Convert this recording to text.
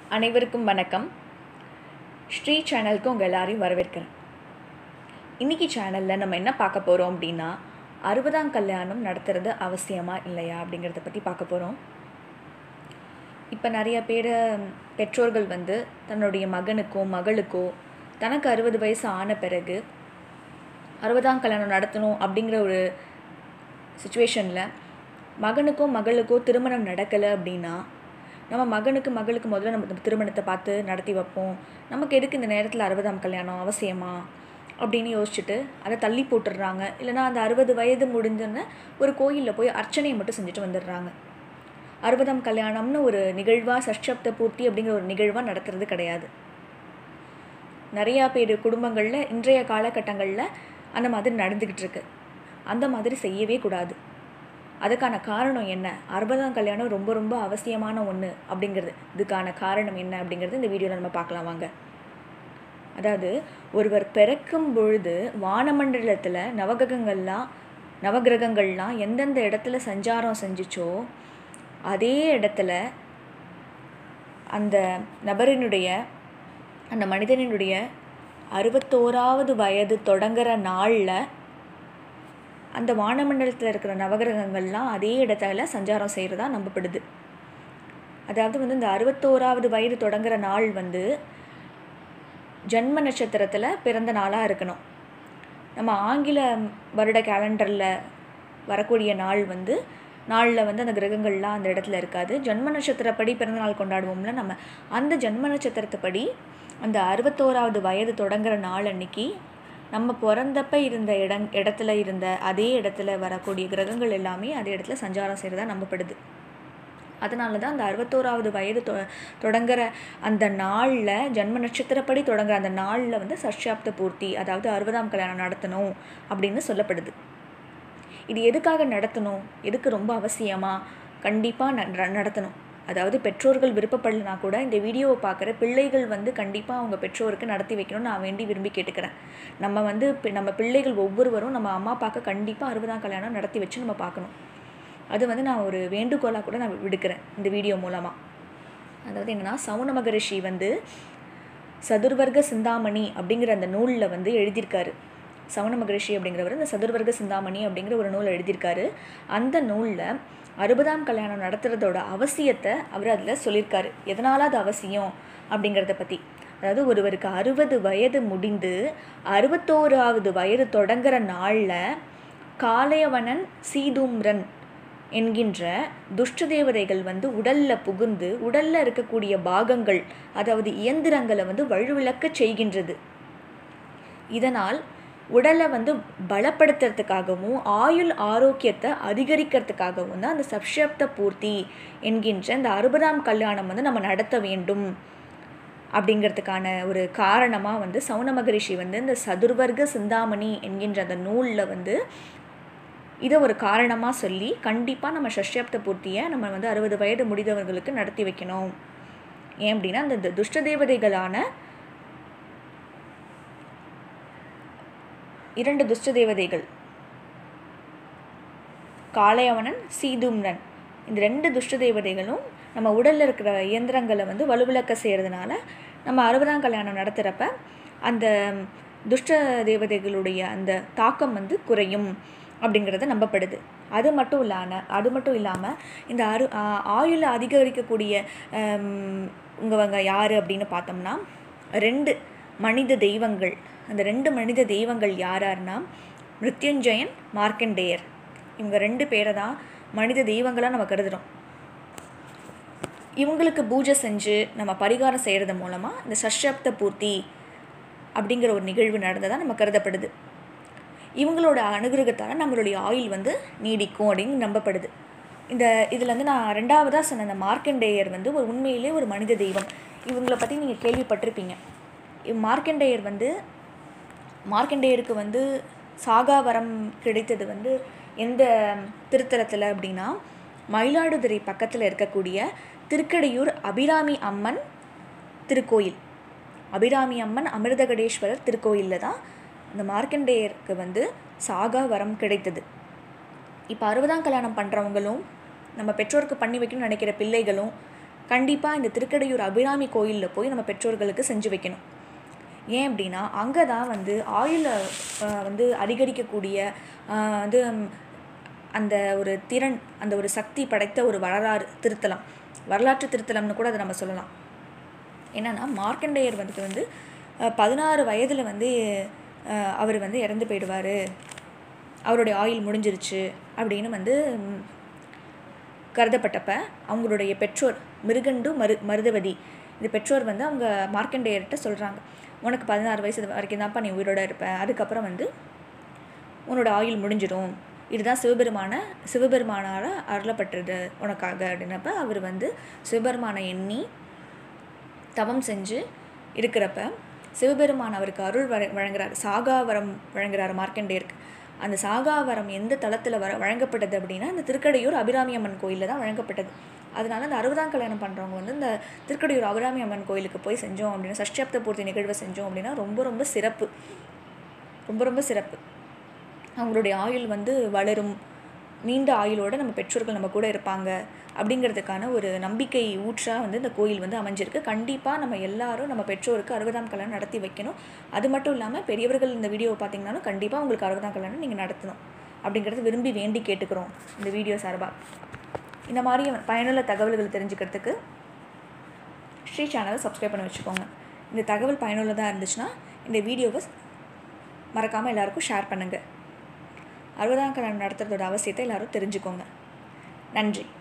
அனைவருக்கும் வணக்கம் ஸ்ரீ சேனலுக்கு உங்கள் எல்லாரையும் வரவேற்கிறேன் இன்னைக்கு சேனலில் நம்ம என்ன பார்க்க போகிறோம் அப்படின்னா அறுபதாம் கல்யாணம் நடத்துறது அவசியமா இல்லையா அப்படிங்கிறத பற்றி பார்க்க போகிறோம் இப்போ நிறைய பேர் பெற்றோர்கள் வந்து தன்னுடைய மகனுக்கோ மகளுக்கோ தனக்கு அறுபது வயசு ஆன பிறகு அறுபதாம் கல்யாணம் நடத்தணும் அப்படிங்கிற ஒரு சுச்சுவேஷனில் மகனுக்கோ மகளுக்கோ திருமணம் நடக்கலை அப்படின்னா நம்ம மகனுக்கு மகளுக்கு முதல்ல நம்ம இந்த திருமணத்தை பார்த்து நடத்தி வைப்போம் நமக்கு எதுக்கு இந்த நேரத்தில் அறுபதாம் கல்யாணம் அவசியமா அப்படின்னு யோசிச்சுட்டு அதை தள்ளி போட்டுடுறாங்க இல்லைனா அந்த அறுபது வயது முடிஞ்சோன்னே ஒரு கோயிலில் போய் அர்ச்சனையை மட்டும் செஞ்சுட்டு வந்துடுறாங்க அறுபதாம் கல்யாணம்னு ஒரு நிகழ்வாக சஷ்டப்த பூர்த்தி அப்படிங்கிற ஒரு நிகழ்வாக நடத்துறது கிடையாது நிறையா பேர் குடும்பங்களில் இன்றைய காலகட்டங்களில் அந்த மாதிரி நடந்துக்கிட்டு இருக்கு அந்த மாதிரி செய்யவே கூடாது அதுக்கான காரணம் என்ன அறுபதாம் கல்யாணம் ரொம்ப ரொம்ப அவசியமான ஒன்று அப்படிங்கிறது இதுக்கான காரணம் என்ன அப்படிங்கிறது இந்த வீடியோவில் நம்ம பார்க்கலாம் வாங்க அதாவது ஒருவர் பிறக்கும் பொழுது வானமண்டலத்தில் நவகிரகங்கள்லாம் நவகிரகங்கள்லாம் எந்தெந்த இடத்துல சஞ்சாரம் செஞ்சுச்சோ அதே இடத்துல அந்த நபரினுடைய அந்த மனிதனினுடைய அறுபத்தோராவது வயது தொடங்குற நாளில் அந்த வானமண்டலத்தில் இருக்கிற நவகிரகங்கள்லாம் அதே இடத்துல சஞ்சாரம் செய்கிறதா நம்பப்படுது அதாவது வந்து இந்த அறுபத்தோராவது வயது தொடங்குற நாள் வந்து ஜன்ம நட்சத்திரத்தில் பிறந்த நாளாக இருக்கணும் நம்ம ஆங்கில வருட கேலண்டரில் வரக்கூடிய நாள் வந்து நாளில் வந்து அந்த கிரகங்கள்லாம் அந்த இடத்துல இருக்காது ஜன்ம நட்சத்திரப்படி பிறந்த நாள் கொண்டாடுவோம்ல நம்ம அந்த ஜன்ம நட்சத்திரத்தைப்படி அந்த அறுபத்தோராவது வயது தொடங்குற நாள் அன்னைக்கு நம்ம பிறந்தப்ப இருந்த இடங் இடத்துல இருந்த அதே இடத்துல வரக்கூடிய கிரகங்கள் எல்லாமே அதே இடத்துல சஞ்சாரம் செய்கிறதா நம்பப்படுது அதனால தான் அந்த அறுபத்தோராவது வயது தொ தொடங்குற அந்த நாளில் ஜன்ம நட்சத்திரப்படி தொடங்குற அந்த நாளில் வந்து சஷ்டாப்த பூர்த்தி அதாவது அறுபதாம் கல்யாணம் நடத்தணும் அப்படின்னு சொல்லப்படுது இது எதுக்காக நடத்தணும் எதுக்கு ரொம்ப அவசியமாக கண்டிப்பாக நடத்தணும் அதாவது பெற்றோர்கள் விருப்பப்படலைனா கூட இந்த வீடியோவை பார்க்குற பிள்ளைகள் வந்து கண்டிப்பாக அவங்க பெற்றோருக்கு நடத்தி வைக்கணும்னு நான் வேண்டி விரும்பி கேட்டுக்கிறேன் நம்ம வந்து நம்ம பிள்ளைகள் ஒவ்வொருவரும் நம்ம அம்மா அப்பாவுக்கு கண்டிப்பாக அறுபதாம் கல்யாணம் நடத்தி வச்சு நம்ம பார்க்கணும் அது வந்து நான் ஒரு வேண்டுகோளாக கூட நான் விடுக்கிறேன் இந்த வீடியோ மூலமாக அதாவது என்னென்னா சவுன மகரிஷி வந்து சதுர்வர்க்க சிந்தாமணி அப்படிங்கிற அந்த நூலில் வந்து எழுதியிருக்காரு சவுன மகரிஷி அப்படிங்கிறவர் இந்த சதுர்வர்க்க சிந்தாமணி அப்படிங்கிற ஒரு நூல் எழுதியிருக்காரு அந்த நூலில் அறுபதாம் கல்யாணம் நடத்துகிறதோட அவசியத்தை அவர் அதில் சொல்லியிருக்காரு எதனால் அது அவசியம் அப்படிங்கிறத பற்றி அதாவது ஒருவருக்கு அறுபது வயது முடிந்து அறுபத்தோராவது வயது தொடங்குற நாளில் காளையவனன் சீதூம்ரன் என்கின்ற துஷ்ட தேவதைகள் வந்து உடலில் புகுந்து உடலில் இருக்கக்கூடிய பாகங்கள் அதாவது இயந்திரங்களை வந்து வழுவிளக்க செய்கின்றது இதனால் உடலை வந்து பலப்படுத்துறதுக்காகவும் ஆயுள் ஆரோக்கியத்தை அதிகரிக்கிறதுக்காகவும் தான் அந்த சப்ஷப்த பூர்த்தி என்கின்ற இந்த அறுபதாம் கல்யாணம் வந்து நம்ம நடத்த வேண்டும் அப்படிங்கிறதுக்கான ஒரு காரணமாக வந்து சவுன மகரிஷி வந்து இந்த சதுர்வர்க்க சிந்தாமணி என்கின்ற அந்த நூலில் வந்து இதை ஒரு காரணமாக சொல்லி கண்டிப்பாக நம்ம சஷ்யப்த பூர்த்தியை நம்ம வந்து அறுபது வயது முடிந்தவர்களுக்கு நடத்தி வைக்கணும் ஏன் அப்படின்னா அந்த துஷ்ட தேவதைகளான இரண்டு துஷ்ட தேவதைகள் காளையவனன் சீதும்னன் இந்த ரெண்டு துஷ்ட தேவதைகளும் நம்ம உடலில் இருக்கிற இயந்திரங்களை வந்து வலுவிளக்க செய்கிறதுனால நம்ம அறுபதாம் கல்யாணம் நடத்துகிறப்ப அந்த துஷ்ட தேவதைகளுடைய அந்த தாக்கம் வந்து குறையும் அப்படிங்கிறத நம்பப்படுது அது மட்டும் இல்லாமல் அது மட்டும் இல்லாமல் இந்த அரு ஆயுளை அதிகரிக்கக்கூடிய உங்கவங்க யார் அப்படின்னு பார்த்தோம்னா ரெண்டு மனித தெய்வங்கள் அந்த ரெண்டு மனித தெய்வங்கள் யார் யாருன்னா மிருத்யுஞ்சயன் மார்க்கண்டேயர் இவங்க ரெண்டு பேரை தான் மனித தெய்வங்களாக நம்ம கருதுகிறோம் இவங்களுக்கு பூஜை செஞ்சு நம்ம பரிகாரம் செய்கிறது மூலமாக இந்த சஷ்டப்த பூர்த்தி அப்படிங்கிற ஒரு நிகழ்வு நடந்ததாக நம்ம கருதப்படுது இவங்களோட அனுகிரகத்தால் நம்மளுடைய ஆயுள் வந்து நீடிக்கும் அப்படின்னு நம்பப்படுது இந்த இதில் வந்து நான் ரெண்டாவதாக சொன்ன அந்த மார்க்கண்டேயர் வந்து ஒரு உண்மையிலே ஒரு மனித தெய்வம் இவங்கள பற்றி நீங்கள் கேள்விப்பட்டிருப்பீங்க மார்க்கண்டேயர் வந்து மார்க்கண்டேயருக்கு வந்து சாகாவரம் கிடைத்தது வந்து எந்த திருத்தலத்தில் அப்படின்னா மயிலாடுதுறை பக்கத்தில் இருக்கக்கூடிய திருக்கடையூர் அபிராமி அம்மன் திருக்கோயில் அபிராமி அம்மன் அமிர்தகடேஸ்வரர் திருக்கோயிலில் தான் அந்த மார்க்கண்டேயருக்கு வந்து சாகா வரம் கிடைத்தது இப்போ அறுபதாம் கல்யாணம் பண்ணுறவங்களும் நம்ம பெற்றோருக்கு பண்ணி வைக்கணும்னு நினைக்கிற பிள்ளைகளும் கண்டிப்பாக இந்த திருக்கடையூர் அபிராமி கோயிலில் போய் நம்ம பெற்றோர்களுக்கு செஞ்சு வைக்கணும் ஏன் அப்படின்னா அங்கே தான் வந்து ஆயுளை வந்து அதிகரிக்கக்கூடிய ஆஹ், வந்து ம், அந்த ஒரு திறன் அந்த ஒரு சக்தி படைத்த ஒரு வரலாறு திருத்தலம் வரலாற்று திருத்தலம்னு கூட அதை நம்ம சொல்லலாம் என்னன்னா மார்க்கண்டேயர் வந்துட்டு வந்து அஹ், பதினாறு வயதில் வந்து அஹ், அவர் வந்து இறந்து போயிடுவார் அவருடைய ஆயுள் முடிஞ்சிருச்சு அப்படின்னு வந்து ம், கருதப்பட்டப்ப அவங்களுடைய பெற்றோர் மிருகண்டு மரு மருதவதி இந்த பெற்றோர் வந்து அவங்க மார்க்கண்டேயர்கிட்ட சொல்கிறாங்க உனக்கு பதினாறு வயசு வரைக்கும் தான்ப்பா நீ உயிரோட இருப்ப அதுக்கப்புறம் வந்து உன்னோட ஆயுள் முடிஞ்சிடும் இதுதான் சிவபெருமான சிவபெருமானால் அருளப்பட்டது உனக்காக அப்படின்னப்ப அவர் வந்து சிவபெருமானை எண்ணி தவம் செஞ்சு இருக்கிறப்ப சிவபெருமான் அவருக்கு அருள் வர வழங்குறார் சாகாவரம் வழங்குறார் மார்க்கண்டேயருக்கு அந்த சாகாவரம் எந்த தளத்தில் வர வழங்கப்பட்டது அப்படின்னா இந்த திருக்கடையூர் அபிராமி அம்மன் கோயிலில் தான் வழங்கப்பட்டது அதனால இந்த அறுபதாம் கல்யாணம் பண்ணுறவங்க வந்து இந்த திருக்கடையூர் அபிராமி அம்மன் கோயிலுக்கு போய் செஞ்சோம் அப்படின்னா சஷ்டியாப்த பூர்த்தி நிகழ்வை செஞ்சோம் அப்படின்னா ரொம்ப ரொம்ப சிறப்பு ரொம்ப ரொம்ப சிறப்பு அவங்களுடைய ஆயுள் வந்து வளரும் நீண்ட ஆயுளோட நம்ம பெற்றோர்கள் நம்ம கூட இருப்பாங்க அப்படிங்கிறதுக்கான ஒரு நம்பிக்கை ஊற்றாக வந்து இந்த கோயில் வந்து அமைஞ்சிருக்கு கண்டிப்பாக நம்ம எல்லாரும் நம்ம பெற்றோருக்கு அறுபதாம் கல்யாணம் நடத்தி வைக்கணும் அது மட்டும் இல்லாமல் பெரியவர்கள் இந்த வீடியோவை பார்த்தீங்கன்னாலும் கண்டிப்பாக உங்களுக்கு அறுபதாம் கல்யாணம் நீங்கள் நடத்தணும் அப்படிங்கிறது விரும்பி வேண்டி கேட்டுக்கிறோம் இந்த வீடியோ சார்பாக இந்த மாதிரி பயனுள்ள தகவல்கள் தெரிஞ்சுக்கிறதுக்கு ஸ்ரீ சேனலை சப்ஸ்கிரைப் பண்ணி வச்சுக்கோங்க இந்த தகவல் பயனுள்ளதாக இருந்துச்சுன்னா இந்த வீடியோவை மறக்காமல் எல்லாருக்கும் ஷேர் பண்ணுங்கள் அறுபதாம் கல்யாணம் நடத்துறதோட அவசியத்தை எல்லாரும் தெரிஞ்சுக்கோங்க நன்றி